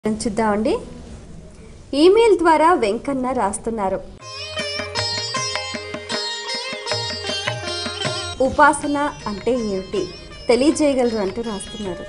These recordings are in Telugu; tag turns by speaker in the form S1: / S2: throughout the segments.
S1: చూద్దామండి ఈమెయిల్ ద్వారా వెంకన్న రాస్తున్నారు ఉపాసన అంటే ఏమిటి తెలియజేయగలరు అంటూ రాస్తున్నారు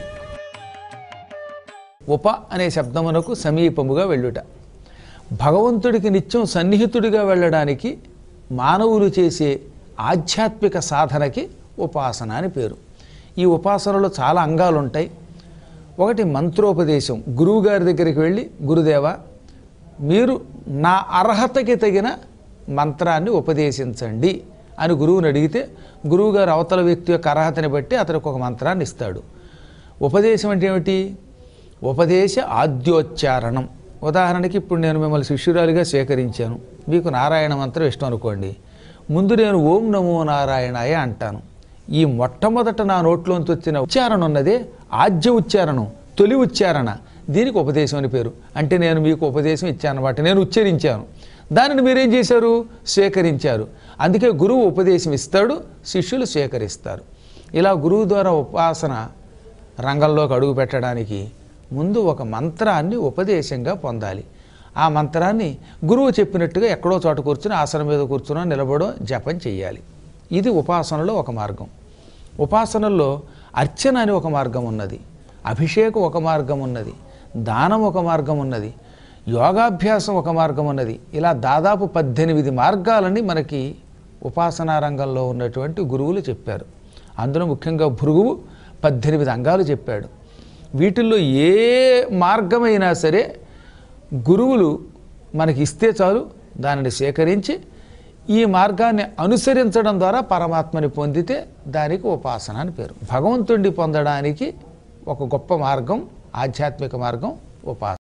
S2: ఉప అనే శబ్దమునకు సమీపముగా వెళ్ళుట భగవంతుడికి నిత్యం సన్నిహితుడిగా వెళ్ళడానికి మానవులు చేసే ఆధ్యాత్మిక సాధనకి ఉపాసన అని పేరు ఈ ఉపాసనలో చాలా అంగాలు ఉంటాయి ఒకటి మంత్రోపదేశం గురువుగారి దగ్గరికి వెళ్ళి గురుదేవ మీరు నా అర్హతకి తగిన మంత్రాన్ని ఉపదేశించండి అని గురువుని అడిగితే గురువుగారు అవతల వ్యక్తి యొక్క అర్హతని బట్టి అతనికి ఒక మంత్రాన్ని ఇస్తాడు ఉపదేశం అంటే ఏమిటి ఉపదేశ ఆద్యోచ్చారణం ఉదాహరణకి ఇప్పుడు నేను మిమ్మల్ని శిష్యురాలిగా స్వీకరించాను మీకు నారాయణ మంత్రం ఇష్టం అనుకోండి ముందు నేను ఓం నమో నారాయణాయ అంటాను ఈ మొట్టమొదట నా నోట్లోంచి వచ్చిన ఉచ్చారణ ఉన్నదే ఆద్య ఉచ్చారణం తొలి ఉచ్చారణ దీనికి ఉపదేశం అని పేరు అంటే నేను మీకు ఉపదేశం ఇచ్చాను అనమాట నేను ఉచ్చరించాను దానిని మీరేం చేశారు స్వీకరించారు అందుకే గురువు ఉపదేశం ఇస్తాడు శిష్యులు స్వీకరిస్తారు ఇలా గురువు ద్వారా ఉపాసన రంగంలోకి అడుగు పెట్టడానికి ముందు ఒక మంత్రాన్ని ఉపదేశంగా పొందాలి ఆ మంత్రాన్ని గురువు చెప్పినట్టుగా ఎక్కడో చోట కూర్చుని ఆసనం మీద కూర్చునో నిలబడో జపం చేయాలి ఇది ఉపాసనలో ఒక మార్గం ఉపాసనల్లో అర్చన అని ఒక మార్గం ఉన్నది అభిషేకం ఒక మార్గం ఉన్నది దానం ఒక మార్గం ఉన్నది యోగాభ్యాసం ఒక మార్గం ఉన్నది ఇలా దాదాపు పద్దెనిమిది మార్గాలని మనకి ఉపాసనా రంగంలో ఉన్నటువంటి గురువులు చెప్పారు అందులో ముఖ్యంగా భృగువు పద్దెనిమిది అంగాలు చెప్పాడు వీటిల్లో ఏ మార్గమైనా సరే గురువులు మనకి ఇస్తే చాలు దానిని సేకరించి ఈ మార్గాన్ని అనుసరించడం ద్వారా పరమాత్మని పొందితే దానికి ఉపాసన అని పేరు భగవంతుడిని పొందడానికి ఒక గొప్ప మార్గం ఆధ్యాత్మిక మార్గం ఉపాసన